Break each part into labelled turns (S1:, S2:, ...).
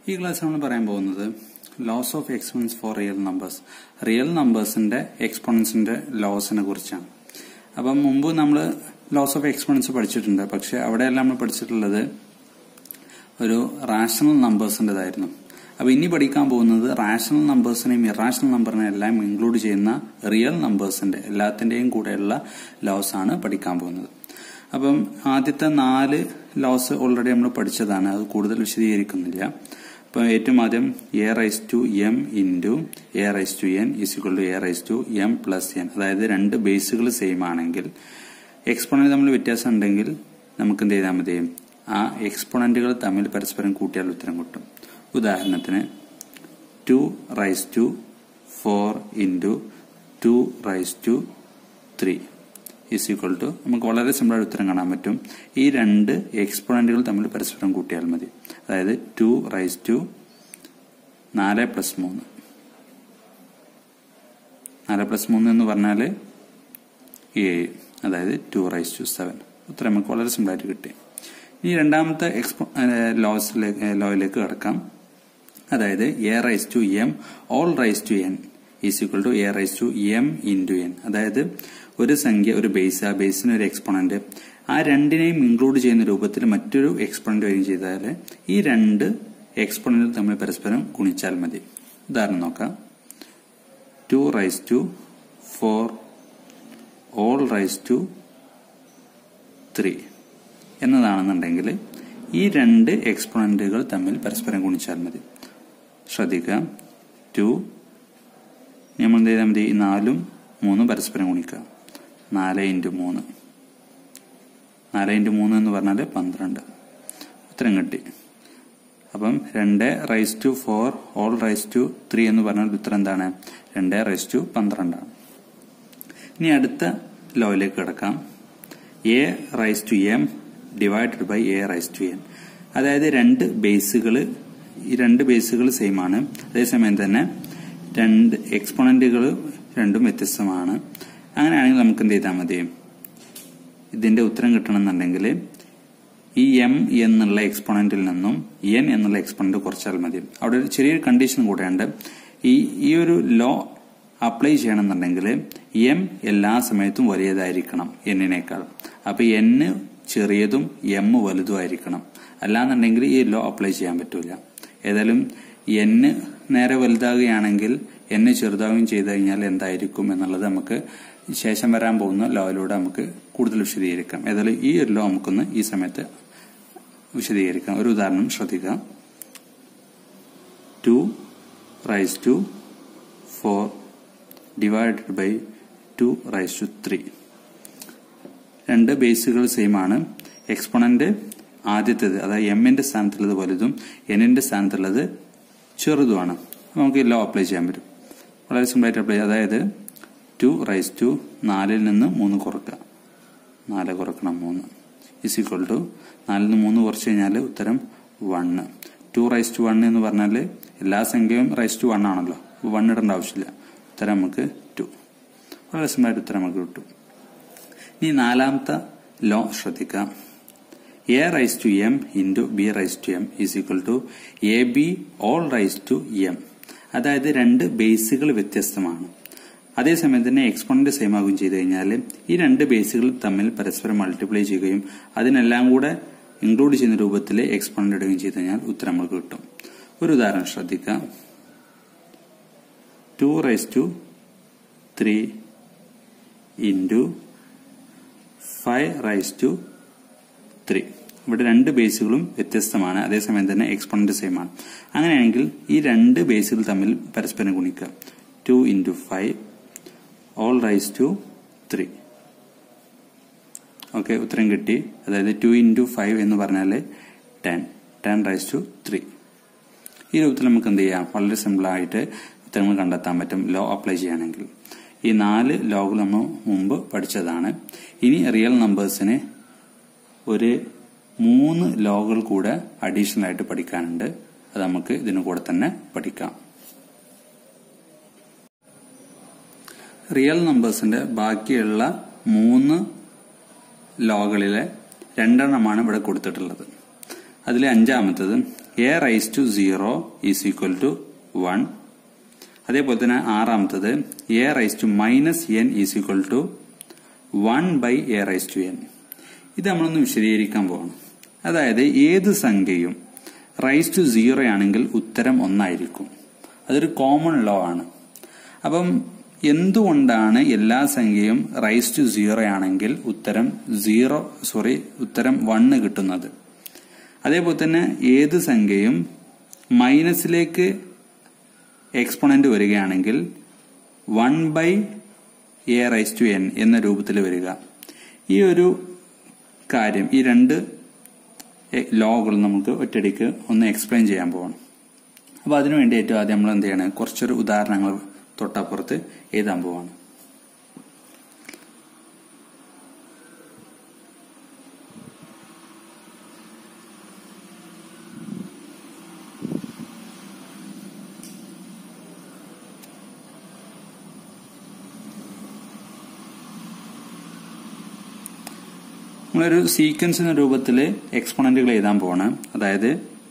S1: ഈ ക്ലാസ് നമ്മൾ പറയാൻ പോകുന്നത് laws of exponents for real numbers real നമ്പേഴ്സിന്റെ എക്സ്പോണൻസിന്റെ ലോസിനെ കുറിച്ചാണ് അപ്പം മുമ്പ് നമ്മൾ ലോസ് ഓഫ് എക്സ്പോണൻസ് പഠിച്ചിട്ടുണ്ട് പക്ഷെ അവിടെയെല്ലാം നമ്മൾ പഠിച്ചിട്ടുള്ളത് ഒരു റാഷണൽ നമ്പേഴ്സിൻ്റെതായിരുന്നു അപ്പൊ ഇനി പഠിക്കാൻ പോകുന്നത് റാഷണൽ നമ്പേഴ്സിനെയും ഇറാഷണൽ നമ്പറിനെയും എല്ലാം ഇൻക്ലൂഡ് ചെയ്യുന്ന റിയൽ നമ്പേഴ്സിന്റെ എല്ലാത്തിന്റെയും കൂടെയുള്ള ലോസ് ആണ് പഠിക്കാൻ പോകുന്നത് അപ്പം ആദ്യത്തെ നാല് ലോസ് ഓൾറെഡി നമ്മൾ പഠിച്ചതാണ് അത് കൂടുതൽ വിശദീകരിക്കുന്നില്ല അപ്പം ഏറ്റവും ആദ്യം a raise to m into a raise to n is equal to a raise to m plus n അതായത് രണ്ട് ബേസുകൾ സെയിം ആണെങ്കിൽ എക്സ്പോണന്റ് തമ്മിൽ വ്യത്യാസം ഉണ്ടെങ്കിൽ നമുക്ക് എന്ത് ചെയ്താൽ മതി ആ എക്സ്പോണന്റുകൾ തമ്മിൽ പരസ്പരം കൂട്ടിയാൽ ഉത്തരം കിട്ടും ഉദാഹരണത്തിന് two raise to four into two raise to three is equal to നമുക്ക് വളരെ സിമ്പിളായിട്ട് ഉത്തരം കാണാൻ പറ്റും ഈ രണ്ട് എക്സ്പോണന്റുകൾ തമ്മിൽ പരസ്പരം കൂട്ടിയാൽ മതി അതായത് ടു റൈസ് ടു നാല് പ്ലസ് മൂന്ന് നാല് പ്ലസ് മൂന്ന് എന്ന് പറഞ്ഞാൽ ഏഴ് അതായത് ടു റൈസ് ടു സെവൻ ഉത്തരം നമുക്ക് വളരെ സിമ്പിളായിട്ട് കിട്ടി ഇനി രണ്ടാമത്തെ എക്സ്പോ ലോസിലേക്ക് ലോയിലേക്ക് കിടക്കാം അതായത് a raise to m whole raise to n is equal to a raise to m into n അതായത് ഒരു സംഖ്യ ഒരു ബേസ് ആ ബേസിന് ഒരു എക്സ്പോണന്റ് ആ രണ്ടിനെയും ഇൻക്ലൂഡ് ചെയ്യുന്ന രൂപത്തിൽ മറ്റൊരു എക്സ്പോണന്റ് വരികയും ചെയ്താൽ ഈ രണ്ട് എക്സ്പോണന്റ് തമ്മിൽ പരസ്പരം ഗുണിച്ചാൽ മതി ഉദാഹരണം നോക്കാം two raise to four whole raise to three എന്നതാണെന്നുണ്ടെങ്കിൽ ഈ രണ്ട് എക്സ്പോണന്റുകൾ തമ്മിൽ പരസ്പരം ഗുണിച്ചാൽ മതി ശ്രദ്ധിക്കുക ടു നമ്മൾ എന്ത് ചെയ്താൽ മതി ഈ നാലും മൂന്നും പരസ്പരം ഗുണിക്കുക നാല് ഇൻറ്റു മൂന്ന് നാല് ഇൻറ്റു മൂന്ന് എന്ന് പറഞ്ഞാൽ പന്ത്രണ്ട് ഉത്തരം കിട്ടി അപ്പം രണ്ട് raise to four whole raise to three എന്ന് പറഞ്ഞാൽ ഉത്തരം എന്താണ് രണ്ട് റൈസ് ടു പന്ത്രണ്ടാണ് ഇനി അടുത്ത ലോയിലേക്ക് കിടക്കാം a raise to m divided by a raise to n അതായത് രണ്ട് ബേസുകൾ ഈ രണ്ട് ബേസുകൾ സെയിം ആണ് അതേസമയം തന്നെ രണ്ട് എക്സ്പോണന്റുകൾ രണ്ടും വ്യത്യസ്തമാണ് അങ്ങനെയാണെങ്കിൽ നമുക്ക് എന്ത് ചെയ്താൽ മതി ഇതിന്റെ ഉത്തരം കിട്ടണമെന്നുണ്ടെങ്കിൽ ഈ എം എന്നുള്ള എക്സ്പോണന്റിൽ നിന്നും എൻ എന്നുള്ള എക്സ്പോണന്റ് കുറച്ചാൽ മതി അവിടെ ഒരു ചെറിയൊരു കണ്ടീഷൻ കൂടെയുണ്ട് ഈ ഈ ഒരു ലോ അപ്ലൈ ചെയ്യണമെന്നുണ്ടെങ്കിൽ എം എല്ലാ സമയത്തും വലിയതായിരിക്കണം എന്നിനേക്കാൾ അപ്പൊ എന്ന് ചെറിയതും എം വലുതുമായിരിക്കണം അല്ലാന്നുണ്ടെങ്കിൽ ഈ ലോ അപ്ലൈ ചെയ്യാൻ പറ്റൂല ഏതായാലും എന്ന് നേരെ വലുതാകുകയാണെങ്കിൽ എന്നെ ചെറുതാവുകയും ചെയ്തു കഴിഞ്ഞാൽ എന്തായിരിക്കും എന്നുള്ളത് നമുക്ക് ശേഷം വരാൻ പോകുന്ന ലോയിലൂടെ നമുക്ക് കൂടുതൽ വിശദീകരിക്കാം ഏതായാലും ഈ ഒരു ലോ നമുക്കൊന്ന് ഈ സമയത്ത് വിശദീകരിക്കാം ഒരു ഉദാഹരണം ശ്രദ്ധിക്കാം two raise to four divided by two raise to three രണ്ട് ബേസുകൾ സെയിം ആണ് എക്സ്പോണന്റ് ആദ്യത്തേത് അതായത് എമ്മിന്റെ സ്ഥാനത്തുള്ളത് വലുതും എന്നിന്റെ സ്ഥാനത്തുള്ളത് ചെറുതുമാണ് നമുക്ക് ലോ അപ്ലൈ ചെയ്യാൻ പറ്റും വളരെ സിമ്പിൾ ആയിട്ട് അപ്ലൈ അതായത് ടു റൈസ് ടു നാലിൽ നിന്ന് മൂന്ന് കുറക്കുക നാല് കുറക്കണം മൂന്ന് ഇസ് ഈക്വൽ ടു നാലിൽ നിന്ന് മൂന്ന് കുറച്ച് കഴിഞ്ഞാൽ ഉത്തരം one two raise to one എന്ന് പറഞ്ഞാൽ എല്ലാ സംഖ്യയും റൈസ് ടു വൺ ആണല്ലോ വൺ ഇടേണ്ട ആവശ്യമില്ല ഉത്തരം നമുക്ക് ടു വളരെ സിമ്പിൾ ആയിട്ട് ഉത്തരം നമുക്ക് കിട്ടും ഇനി നാലാമത്തെ ലോ ശ്രദ്ധിക്കാം a raise to m into b raise to m is equal to a b whole raise to m അതായത് രണ്ട് ബേസുകൾ വ്യത്യസ്തമാണ് അതേസമയം തന്നെ എക്സ്പോണന്റ് സെയിം ആകുകയും ചെയ്തു കഴിഞ്ഞാൽ ഈ രണ്ട് ബേസുകൾ തമ്മിൽ പരസ്പരം മൾട്ടിപ്ലൈ ചെയ്യുകയും അതിനെല്ലാം കൂടെ ഇൻക്ലൂഡ് ചെയ്യുന്ന രൂപത്തിൽ എക്സ്പോണന്റ് ഇടുകയും ചെയ്തു കഴിഞ്ഞാൽ ഉത്തരം നമുക്ക് കിട്ടും ഒരു ഉദാഹരണം ശ്രദ്ധിക്കാം two raise to three into five raise to three ഇവിടെ രണ്ട് ബേസുകളും വ്യത്യസ്തമാണ് അതേസമയം തന്നെ എക്സ്പോണന്റ് സെയിം ആണ് അങ്ങനെയാണെങ്കിൽ ഈ രണ്ട് ബേസുകൾ തമ്മിൽ പരസ്പരം ഗുണിക്കുക two into five whole raise to three okay ഉത്തരം കിട്ടി അതായത് ടു ഇൻറ്റു ഫൈവ് എന്ന് പറഞ്ഞാൽ ten ten raise to three ഈ രൂപത്തിൽ നമുക്ക് എന്ത് ചെയ്യാം വളരെ സിമ്പിളായിട്ട് ഉത്തരങ്ങൾ കണ്ടെത്താൻ പറ്റും ലോ അപ്ലൈ ചെയ്യുകയാണെങ്കിൽ ഈ നാല് ലോകൾ നമ്മൾ മുമ്പ് പഠിച്ചതാണ് ഇനി റിയൽ നമ്പേഴ്സിന് ഒരു മൂന്ന് ലോകൾ കൂടെ അഡീഷണൽ ആയിട്ട് പഠിക്കാനുണ്ട് അത് നമുക്ക് ഇതിനു കൂടെ തന്നെ പഠിക്കാം റിയൽ നമ്പേഴ്സിന്റെ ബാക്കിയുള്ള മൂന്ന് ലോകളിലെ രണ്ടെണ്ണമാണ് ഇവിടെ കൊടുത്തിട്ടുള്ളത് അതിലെ അഞ്ചാമത്തത് a raise to zero is equal to one അതേപോലെ തന്നെ ആറാമത്തത് a raise to minus n is equal to one by a raise to n ഇത് നമ്മളൊന്ന് വിശദീകരിക്കാൻ പോവാണ് അതായത് ഏത് സംഖ്യയും റൈസ് ടു സീറോ ആണെങ്കിൽ ഉത്തരം ഒന്നായിരിക്കും അതൊരു കോമൺ ലോ ആണ് അപ്പം എന്തുകൊണ്ടാണ് എല്ലാ സംഖ്യയും റൈസ് ടു സീറോ ആണെങ്കിൽ ഉത്തരം സീറോ സോറി ഉത്തരം വണ്ണ് കിട്ടുന്നത് അതേപോലെ തന്നെ ഏത് സംഖ്യയും മൈനസിലേക്ക് എക്സ്പോണന്റ് വരികയാണെങ്കിൽ one by a raise to n എന്ന രൂപത്തിൽ വരിക ഈ ഒരു കാര്യം ഈ രണ്ട് ലോകൾ നമുക്ക് ഒറ്റയടിക്ക് ഒന്ന് എക്സ്പ്ലെയിൻ ചെയ്യാൻ പോകണം അപ്പോൾ അതിനു വേണ്ടി ഏറ്റവും ആദ്യം നമ്മൾ എന്ത് ചെയ്യണം കുറച്ചൊരു ഉദാഹരണങ്ങൾ തൊട്ടപ്പുറത്ത് എഴുതാൻ പോവാണ് നമ്മളൊരു സീക്വൻസ് എന്ന രൂപത്തിൽ എക്സ്പോണന്റുകൾ എഴുതാൻ പോവാണ് അതായത്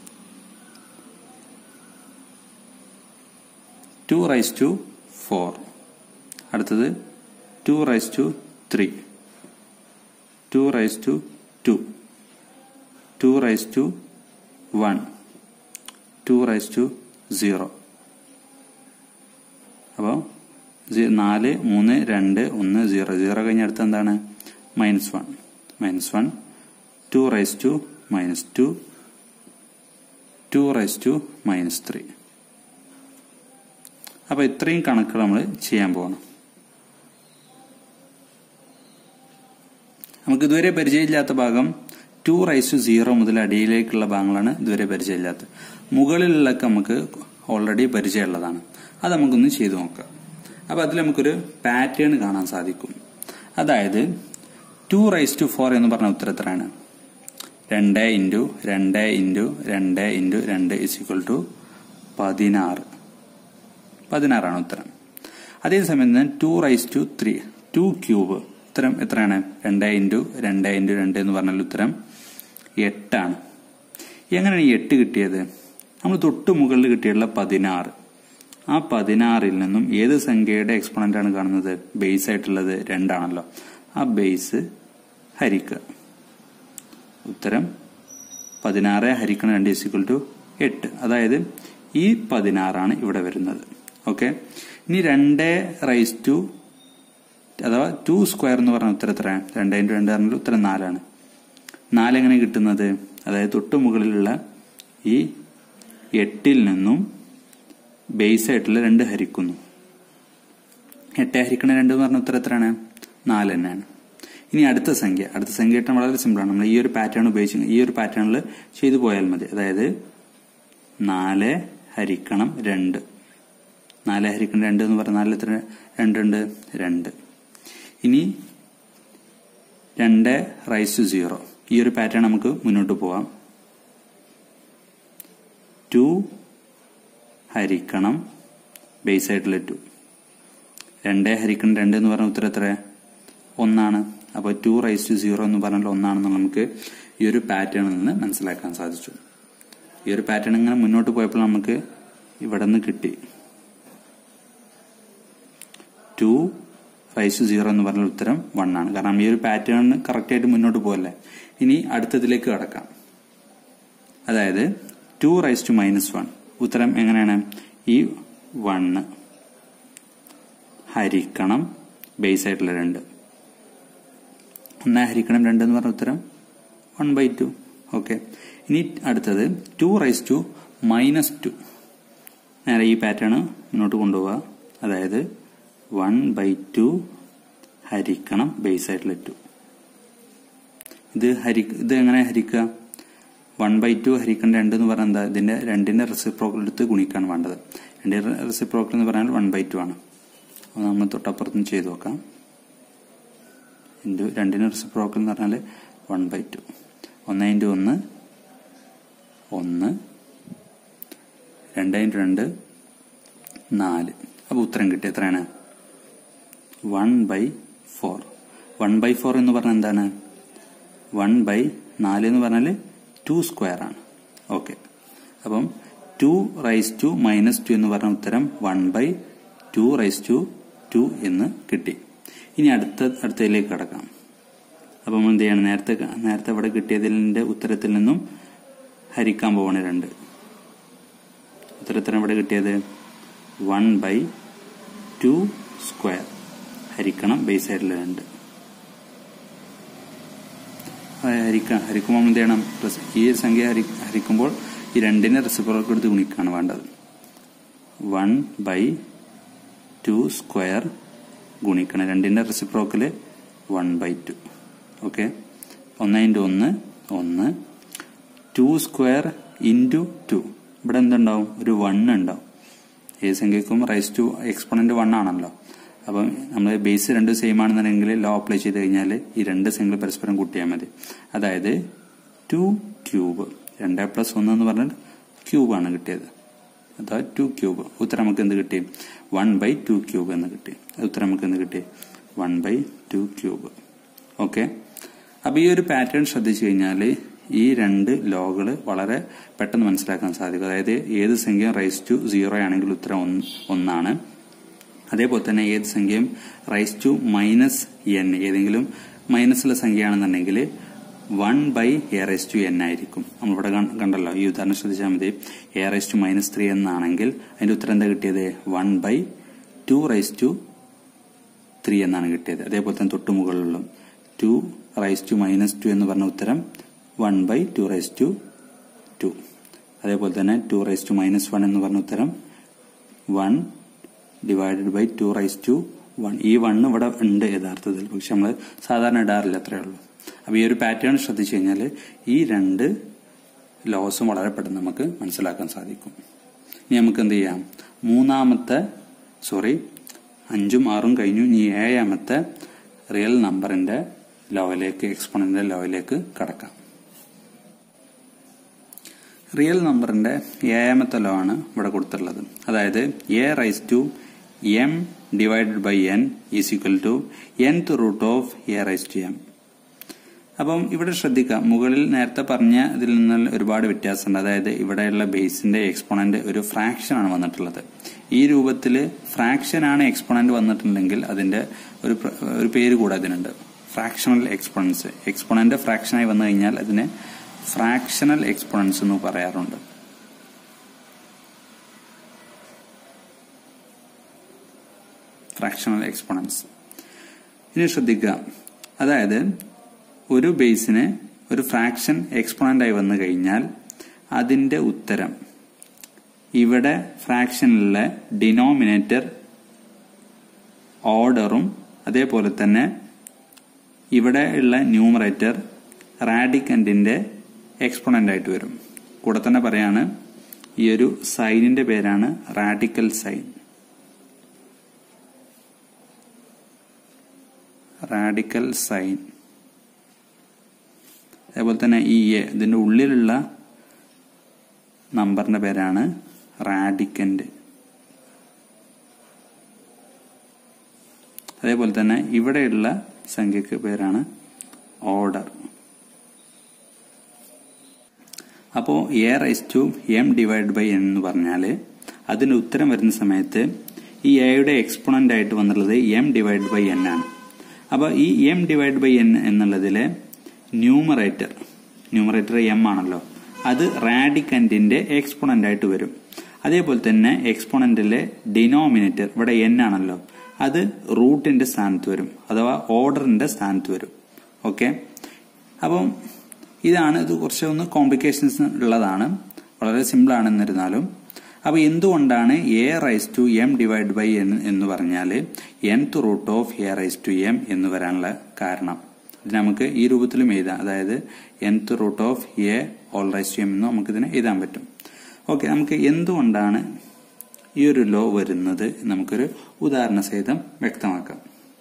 S1: ടു റൈസ് ടു ഫോർ അടുത്തത് two raise to three two raise to two two raise to one two raise to zero അപ്പോൾ നാല് മൂന്ന് രണ്ട് ഒന്ന് സീറോ സീറോ കഴിഞ്ഞ അടുത്ത് എന്താണ് minus one minus one two raise to minus two two raise to minus three അപ്പോൾ ഇത്രയും കണക്കുകൾ നമ്മൾ ചെയ്യാൻ പോകണം നമുക്ക് ഇതുവരെ പരിചയമില്ലാത്ത ഭാഗം ടു റൈസ് ടു സീറോ മുതൽ അടിയിലേക്കുള്ള ഭാഗങ്ങളാണ് ഇതുവരെ പരിചയമില്ലാത്തത് മുകളിലുള്ളതൊക്കെ നമുക്ക് ഓൾറെഡി പരിചയമുള്ളതാണ് അത് നമുക്കൊന്ന് ചെയ്തു നോക്കാം അപ്പോൾ അതിൽ നമുക്കൊരു പാറ്റേൺ കാണാൻ സാധിക്കും അതായത് ടു റൈസ് ടു ഫോർ എന്ന് പറഞ്ഞ ഉത്തരത്തിലാണ് രണ്ട് ഇൻറ്റു രണ്ട് ഇൻറ്റു രണ്ട് ഇൻറ്റു രണ്ട് ഇസ് ഈക്വൽ ടു പതിനാറ് പതിനാറാണ് ഉത്തരം അതേസമയം തന്നെ two raise to three two cube ഉത്തരം എത്രയാണ് രണ്ട് ഇൻറ്റു രണ്ട് ഇൻറ്റു രണ്ട് എന്ന് പറഞ്ഞാൽ ഉത്തരം എട്ടാണ് എങ്ങനെയാണ് ഈ എട്ട് കിട്ടിയത് നമ്മൾ തൊട്ട് മുകളിൽ കിട്ടിയുള്ള പതിനാറ് ആ പതിനാറിൽ നിന്നും ഏത് സംഖ്യയുടെ എക്സ്പോണന്റ് ആണ് കാണുന്നത് ബേസ് ആയിട്ടുള്ളത് രണ്ടാണല്ലോ ആ ബേസ് ഹരിക്കുക ഉത്തരം പതിനാറ് ഹരിക്കണം രണ്ട് ഇസിക്വൽ ടു എട്ട് അതായത് ഈ പതിനാറാണ് ഇവിടെ വരുന്നത് ഓക്കെ ഇനി രണ്ട് റൈസ് ടു അഥവാ ടു സ്ക്വയർ എന്ന് പറഞ്ഞ ഉത്തരം എത്രയാണ് രണ്ട് ഇൻറ്റു രണ്ട് പറഞ്ഞാൽ ഉത്തരം നാലാണ് നാലെങ്ങനെ കിട്ടുന്നത് അതായത് തൊട്ട് മുകളിലുള്ള ഈ എട്ടിൽ നിന്നും ബേസ് ആയിട്ടുള്ള രണ്ട് ഹരിക്കുന്നു എട്ട് ഹരിക്കണ രണ്ട് എന്ന് പറഞ്ഞ ഉത്തരം എത്രയാണ് നാല് തന്നെയാണ് ഇനി അടുത്ത സംഖ്യ അടുത്ത സംഖ്യ കിട്ടാൻ വളരെ സിമ്പിളാണ് നമ്മൾ ഈ ഒരു പാറ്റേൺ ഉപയോഗിച്ച് ഈ ഒരു പാറ്റേണിൽ ചെയ്തു പോയാൽ മതി അതായത് നാല് ഹരിക്കണം രണ്ട് നാല് ഹരിക്കണം രണ്ട് എന്ന് പറഞ്ഞാൽ നാലിൽ എത്ര രണ്ടുണ്ട് രണ്ട് ഇനി രണ്ട് റൈസ് ടു സീറോ ഈ ഒരു പാറ്റേൺ നമുക്ക് മുന്നോട്ട് പോവാം ടു ഹരിക്കണം ബേസ് ആയിട്ടുള്ള ടു രണ്ട് ഹരിക്കണം രണ്ട് എന്ന് പറഞ്ഞ ഉത്തരം എത്ര ഒന്നാണ് അപ്പോൾ ടു റൈസ് ടു സീറോ എന്ന് പറഞ്ഞാൽ ഒന്നാണെന്ന് നമുക്ക് ഈ ഒരു പാറ്റേണിൽ നിന്ന് മനസ്സിലാക്കാൻ സാധിച്ചു ഈ ഒരു പാറ്റേൺ ഇങ്ങനെ മുന്നോട്ട് പോയപ്പോൾ നമുക്ക് ഇവിടെ നിന്ന് കിട്ടി ടു റൈസ് ടു സീറോ എന്ന് പറഞ്ഞ ഉത്തരം വൺ ആണ് കാരണം ഈ ഒരു പാറ്റേൺ കറക്റ്റ് ആയിട്ട് മുന്നോട്ട് പോകല്ലേ ഇനി അടുത്തതിലേക്ക് കടക്കാം അതായത് two raise to minus one ഉത്തരം എങ്ങനെയാണ് ഈ വണ്ണ് ഹരിക്കണം ബേസ് ആയിട്ടുള്ള രണ്ട് ഒന്നേ ഹരിക്കണം രണ്ട് എന്ന് പറഞ്ഞ ഉത്തരം വൺ ബൈ ടു ഓക്കെ ഇനി അടുത്തത് two raise to minus two നേരെ ഈ പാറ്റേൺ മുന്നോട്ട് കൊണ്ടുപോവുക അതായത് വൺ ബൈ ടു ഹരിക്കണം ബേസ് ആയിട്ടുള്ള ടു ഇത് ഹരി ഇത് എങ്ങനെ ഹരിക്കുക വൺ ബൈ ടു ഹരിക്കണം രണ്ട് എന്ന് പറഞ്ഞാൽ എന്താ ഇതിന്റെ രണ്ടിന്റെ റെസിപ്രോക്കൽ എടുത്ത് ഗുണിക്കാണ് വേണ്ടത് രണ്ടിന്റെ റെസിപ്രോക്കൽ എന്ന് പറഞ്ഞാൽ വൺ ബൈ ടു ആണ് അപ്പോൾ നമ്മൾ തൊട്ടപ്പുറത്തും ചെയ്ത് നോക്കാം ഇൻറ്റു രണ്ടിന് റെസിപ്രോക്കൽ എന്ന് പറഞ്ഞാൽ വൺ ബൈ ടു ഒന്ന് ഇൻറ്റു ഒന്ന് ഒന്ന് രണ്ട് ഇൻറ്റു രണ്ട് നാല് അപ്പോൾ ഉത്തരം കിട്ടി എത്രയാണ് one by four one by four എന്ന് പറഞ്ഞാൽ എന്താണ് വൺ ബൈ നാല് എന്ന് പറഞ്ഞാൽ ടു സ്ക്വയർ ആണ് ഓക്കെ അപ്പം two raise to minus two എന്ന് പറഞ്ഞ ഉത്തരം one by two raise to two എന്ന് കിട്ടി ഇനി അടുത്ത അടുത്തതിലേക്ക് കടക്കാം അപ്പം എന്ത് ചെയ്യണം നേരത്തെ നേരത്തെ ഇവിടെ കിട്ടിയതിന്റെ ഉത്തരത്തിൽ നിന്നും ഹരിക്കാൻ പോവാണ് രണ്ട് ഉത്തരത്തിന് ഇവിടെ കിട്ടിയത് വൺ ബൈ ടു സ്ക്വയർ ഹരിക്കണം ബേസ് സൈഡിൽ രണ്ട് ഹരിക്കാം ഹരിക്കുമ്പോൾ എന്ത് ചെയ്യണം ഈ സംഖ്യ ഹരി ഹരിക്കുമ്പോൾ ഈ രണ്ടിനെ റെസിപ്രോക്ക് എടുത്ത് ഗുണിക്കാണ് വേണ്ടത് വൺ ബൈ ടു സ്ക്വയർ ഗുണിക്കണം രണ്ടിന്റെ റെസിപ്രോക്കില് വൺ ബൈ ടു ഓക്കെ ഒന്ന് ഇൻറ്റു ഒന്ന് ഒന്ന് ടു സ്ക്വയർ ഇൻറ്റു ടു ഇവിടെ എന്തുണ്ടാവും ഒരു വൺ ഉണ്ടാവും ഏത് സംഖ്യക്കും റൈസ് ടു എക്സ്പോണന്റ് വൺ ആണല്ലോ അപ്പം നമ്മൾ ബേസ് രണ്ട് സെയിം ആണെന്നുണ്ടെങ്കിൽ ലോ അപ്ലൈ ചെയ്ത് കഴിഞ്ഞാൽ ഈ രണ്ട് സംഖ്യ പരസ്പരം കൂട്ടിയാൽ മതി അതായത് ടു ക്യൂബ് രണ്ട് പ്ലസ് ഒന്ന് എന്ന് പറഞ്ഞാൽ ക്യൂബാണ് കിട്ടിയത് അഥവാ ടു ക്യൂബ് ഉത്തരം നമുക്ക് എന്ത് കിട്ടി വൺ ബൈ ടു ക്യൂബ് എന്ന് കിട്ടി ഉത്തരം നമുക്ക് എന്ത് കിട്ടി one by two cube okay അപ്പൊ ഈ ഒരു പാറ്റേൺ ശ്രദ്ധിച്ചു കഴിഞ്ഞാൽ ഈ രണ്ട് ലോകൾ വളരെ പെട്ടെന്ന് മനസ്സിലാക്കാൻ സാധിക്കും അതായത് ഏത് സംഖ്യയും റൈസ് ടു സീറോ ആണെങ്കിൽ ഉത്തരം ഒന്നാണ് അതേപോലെ തന്നെ ഏത് സംഖ്യയും റൈസ് ടു മൈനസ് എൻ ഏതെങ്കിലും മൈനസുള്ള സംഖ്യയാണെന്നുണ്ടെങ്കിൽ one by a raise to n ആയിരിക്കും നമ്മളിവിടെ കണ്ടല്ലോ ഈ ഉദാഹരണം ശ്രദ്ധിച്ചാൽ മതി a raise to minus three എന്നാണെങ്കിൽ അതിന്റെ ഉത്തരം എന്താ കിട്ടിയത് one by two raise to three എന്നാണ് കിട്ടിയത് അതേപോലെ തന്നെ തൊട്ടുമുകളിലുള്ള two raise to minus two എന്ന് പറഞ്ഞ ഉത്തരം one by two raise to two അതേപോലെ തന്നെ two raise to minus one എന്ന് പറഞ്ഞ ഉത്തരം one divided by two raise to one ഈ വൺ ഇവിടെ ഉണ്ട് യഥാർത്ഥത്തിൽ പക്ഷെ നമ്മൾ സാധാരണ ഇടാറില്ല അത്രേ ഉള്ളൂ അപ്പൊ ഈ ഒരു പാറ്റേൺ ശ്രദ്ധിച്ചു കഴിഞ്ഞാൽ ഈ രണ്ട് ലോസും വളരെ പെട്ടെന്ന് നമുക്ക് മനസ്സിലാക്കാൻ സാധിക്കും ഇനി നമുക്ക് എന്ത് ചെയ്യാം മൂന്നാമത്തെ സോറി അഞ്ചും ആറും കഴിഞ്ഞു ഇനി ഏഴാമത്തെ റിയൽ നമ്പറിന്റെ ലോയിലേക്ക് എക്സ്പോണന്റിന്റെ ലോയിലേക്ക് കടക്കാം റിയൽ നമ്പറിന്റെ ഏഴാമത്തെ ലോ ആണ് ഇവിടെ കൊടുത്തിട്ടുള്ളത് അതായത് a raise to m divided by n is equal to n root of a raise to m അപ്പം ഇവിടെ ശ്രദ്ധിക്കാം മുകളിൽ നേരത്തെ പറഞ്ഞ ഇതിൽ നിന്ന് ഒരുപാട് വ്യത്യാസമുണ്ട് അതായത് ഇവിടെയുള്ള ബേസിന്റെ എക്സ്പോണന്റ് ഒരു ഫ്രാക്ഷൻ ആണ് വന്നിട്ടുള്ളത് ഈ രൂപത്തിൽ ഫ്രാക്ഷൻ ആണ് എക്സ്പോണന്റ് വന്നിട്ടുണ്ടെങ്കിൽ അതിന്റെ ഒരു ഒരു പേര് കൂടെ അതിനുണ്ട് ഫ്രാക്ഷണൽ എക്സ്പോണൻസ് എക്സ്പോണന്റ് ഫ്രാക്ഷനായി വന്നു കഴിഞ്ഞാൽ അതിനെ ഫ്രാക്ഷണൽ എക്സ്പോണൻസ് എന്ന് പറയാറുണ്ട് ഫ്രാക്ഷണൽ എക്സ്പോണൻസ് ഇനി ശ്രദ്ധിക്കുക അതായത് ഒരു ബേസിന് ഒരു ഫ്രാക്ഷൻ എക്സ്പോണന്റ് ആയി വന്നു കഴിഞ്ഞാൽ അതിന്റെ ഉത്തരം ഇവിടെ ഫ്രാക്ഷനിലെ ഡിനോമിനേറ്റർ ഓർഡറും അതേപോലെ തന്നെ ഇവിടെ ഉള്ള ന്യൂമറേറ്റർ റാഡിക്കന്റിന്റെ എക്സ്പോണന്റ് ആയിട്ട് വരും കൂടെ തന്നെ പറയാണ് ഈ ഒരു സൈനിന്റെ പേരാണ് റാഡിക്കൽ സൈൻ റാഡിക്കൽ സൈൻ അതേപോലെ തന്നെ ഈ എ ഇതിന്റെ ഉള്ളിലുള്ള നമ്പറിന്റെ പേരാണ് റാഡിക്കന്റ് അതേപോലെ തന്നെ ഇവിടെയുള്ള സംഖ്യക്ക് പേരാണ് ഓർഡർ അപ്പോൾ a raise to m divide by n എന്ന് പറഞ്ഞാൽ അതിന്റെ ഉത്തരം വരുന്ന സമയത്ത് ഈ എയുടെ എക്സ്പോണന്റ് ആയിട്ട് വന്നുള്ളത് എം ഡിവൈഡ് ബൈ എൻ ആണ് അപ്പോൾ ഈ എം ഡിവൈഡ് ബൈ എൻ എന്നുള്ളതിലെ ന്യൂമറേറ്റർ ന്യൂമറേറ്റർ എം ആണല്ലോ അത് റാഡിക്കന്റിന്റെ എക്സ്പോണന്റ് ആയിട്ട് വരും അതേപോലെ തന്നെ എക്സ്പോണന്റിലെ ഡിനോമിനേറ്റർ ഇവിടെ എൻ ആണല്ലോ അത് റൂട്ടിന്റെ സ്ഥാനത്ത് വരും അഥവാ ഓർഡറിന്റെ സ്ഥാനത്ത് വരും ഓക്കെ അപ്പം ഇതാണ് ഇത് കുറച്ച് ഒന്ന് കോംപ്ലിക്കേഷൻസ് ഉള്ളതാണ് വളരെ സിമ്പിൾ ആണെന്നിരുന്നാലും അപ്പൊ എന്തുകൊണ്ടാണ് a raise to m divide by n എന്ന് പറഞ്ഞാൽ nth root of a raise to m എന്ന് വരാനുള്ള കാരണം ഇത് നമുക്ക് ഈ രൂപത്തിലും എഴുതാം അതായത് nth root of a whole raise to m എന്ന് നമുക്ക് ഇതിനെ എഴുതാൻ പറ്റും ഓക്കെ നമുക്ക് എന്തുകൊണ്ടാണ് ഈ ഒരു ലോ വരുന്നത് നമുക്കൊരു ഉദാഹരണ സഹിതം വ്യക്തമാക്കാം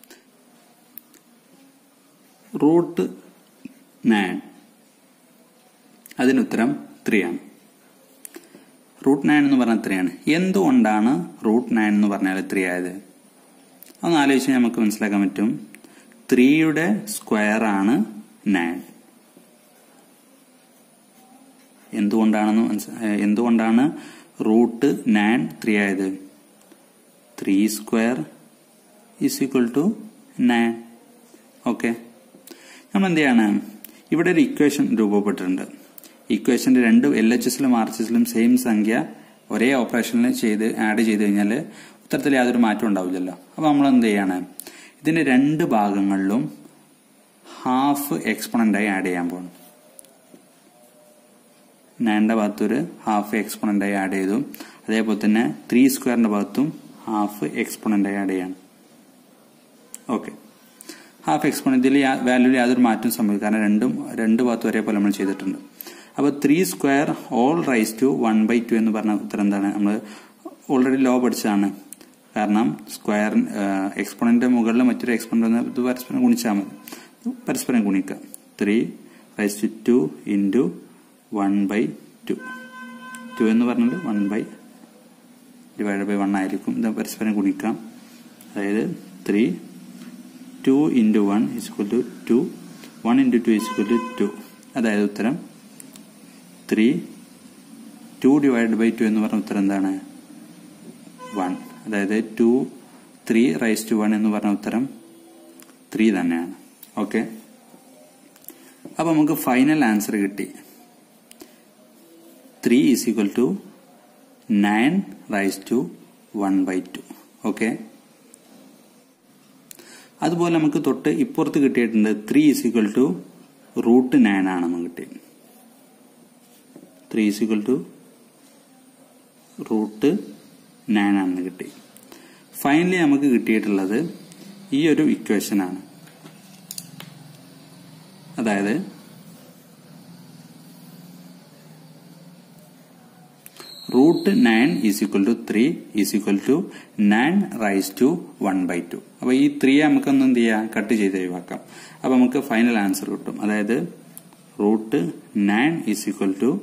S1: റൂട്ട് നയൻ അതിനുത്തരം ത്രീ ആണ് റൂട്ട് നയൻ എന്ന് പറഞ്ഞാൽ ത്രീ ആണ് എന്തുകൊണ്ടാണ് റൂട്ട് നയൻ എന്ന് പറഞ്ഞാൽ ത്രീ ആയത് ഒന്ന് ആലോചിച്ച് നമുക്ക് മനസ്സിലാക്കാൻ പറ്റും ത്രീയുടെ സ്ക്വയർ ആണ് നയൻ എന്തുകൊണ്ടാണെന്ന് മനസ്സി- ഏഹ് എന്തുകൊണ്ടാണ് റൂട്ട് നയൻ ത്രീ ആയത് three square is equal to nine okay നമ്മൾ എന്ത് ചെയ്യാണ് ഇവിടെ ഒരു ഇക്വേഷൻ രൂപപ്പെട്ടിട്ടുണ്ട് ഇക്വേഷന്റെ രണ്ട് എൽ എച്ച് എസിലും ആർ എച്ച് എസിലും സെയിം സംഖ്യ ഒരേ ഓപ്പറേഷനിൽ ചെയ്ത് ആഡ് ചെയ്ത് കഴിഞ്ഞാൽ ഉത്തരത്തിൽ യാതൊരു മാറ്റം ഉണ്ടാവില്ലല്ലോ അപ്പൊ നമ്മൾ എന്ത് ചെയ്യാണ് ഇതിന്റെ രണ്ട് ഭാഗങ്ങളിലും ഹാഫ് എക്സ്പൊണന്റായി ആഡ് ചെയ്യാൻ പോകുന്നു നയൻ്റെ ഭാഗത്തൊരു ഹാഫ് എക്സ്പൊണന്റായി ആഡ് ചെയ്തു അതേപോലെ തന്നെ ത്രീ സ്ക്വയറിന്റെ ഭാഗത്തും ഹാഫ് എക്സ്പൊണന്റായി ആഡ് ചെയ്യാണ് ഓക്കെ ഹാഫ് എക്സ്പൊണന്റിൽ വാല്യൂവിൽ യാതൊരു മാറ്റവും സംഭവിക്കും കാരണം രണ്ടും രണ്ട് ഭാഗത്തും ഒരേപോലെ നമ്മൾ ചെയ്തിട്ടുണ്ട് അപ്പോൾ three square whole raise to one by two എന്ന് പറഞ്ഞ ഉത്തരം എന്താണ് നമ്മൾ ഓൾറെഡി ലോ പഠിച്ചതാണ് കാരണം സ്ക്വയർ എക്സ്പൊണന്റ് മുകളിൽ മറ്റൊരു എക്സ്പൊണന്റ് ഇത് പരസ്പരം ഗുണിച്ചാൽ മതി പരസ്പരം ഗുണിക്കുക three raise to two into one by two two എന്ന് പറഞ്ഞാൽ one by divide by one ആയിരിക്കും ഇത് പരസ്പരം ഗുണിക്കാം അതായത് three two into one is equal to two one into two is equal to two അതായത് ഉത്തരം three two divide by two എന്ന് പറഞ്ഞ ഉത്തരം എന്താണ് വൺ അതായത് two three raise to one എന്ന് പറഞ്ഞ ഉത്തരം ത്രീ തന്നെയാണ് ഓക്കെ അപ്പൊ നമുക്ക് ഫൈനൽ ആൻസർ കിട്ടി three is equal to nine raise to one by two okay അതുപോലെ നമുക്ക് തൊട്ട് ഇപ്പുറത്ത് കിട്ടിയിട്ടുണ്ട് three is equal to root nine ആണ് നമുക്ക് കിട്ടിയത് three is equal to root nine ആണെന്ന് കിട്ടി ഫൈനലി നമുക്ക് കിട്ടിയിട്ടുള്ളത് ഈ ഒരു ഇക്വേഷൻ ആണ് അതായത് root nine is equal to three is equal to nine raise to one by two അപ്പൊ ഈ ത്രീ നമുക്കൊന്ന് എന്ത് ചെയ്യാം കട്ട് ചെയ്ത് ഒഴിവാക്കാം അപ്പൊ നമുക്ക് ഫൈനൽ ആൻസർ കിട്ടും അതായത് root nine is equal to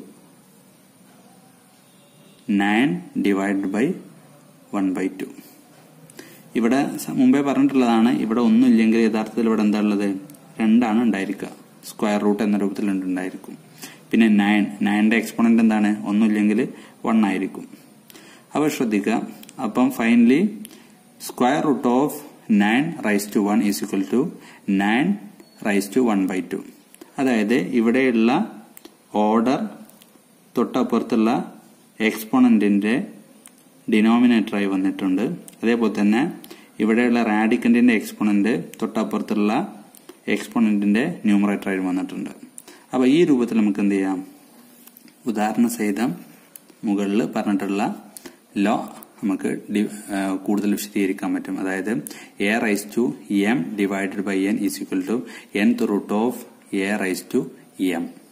S1: nine divide by one by two ഇവിടെ സ- മുമ്പേ പറഞ്ഞിട്ടുള്ളതാണ് ഇവിടെ ഒന്നുമില്ലെങ്കിൽ യഥാർത്ഥത്തിൽ ഇവിടെ എന്താ ഉള്ളത് രണ്ടാണ് ഉണ്ടായിരിക്കുക സ്ക്വയർ റൂട്ട് എന്ന രൂപത്തിൽ ഉണ്ടായിരിക്കും പിന്നെ നയൻ നയന്റെ എക്സ്പോണന്റ് എന്താണ് ഒന്നുമില്ലെങ്കിൽ വൺ ആയിരിക്കും അവ ശ്രദ്ധിക്കുക അപ്പം finally square root of nine raise to one is equal to nine raise to one by two അതായത് ഇവിടെയുള്ള ഓർഡർ തൊട്ടപ്പുറത്തുള്ള എക്സ്പോണന്റിന്റെ ഡിനോമിനേറ്ററായി വന്നിട്ടുണ്ട് അതേപോലെ തന്നെ ഇവിടെയുള്ള റാഡിക്കന്റിന്റെ എക്സ്പോണന്റ് തൊട്ടപ്പുറത്തുള്ള എക്സ്പോണന്റിന്റെ ന്യൂമറേറ്ററായി വന്നിട്ടുണ്ട് അപ്പൊ ഈ രൂപത്തിൽ നമുക്ക് എന്ത് ചെയ്യാം ഉദാഹരണ സഹിതം മുകളിൽ പറഞ്ഞിട്ടുള്ള ലോ നമുക്ക് ഡി- ആ, കൂടുതൽ വിശദീകരിക്കാൻ പറ്റും അതായത് a raise to m divided by n is equal to n root of a raise to M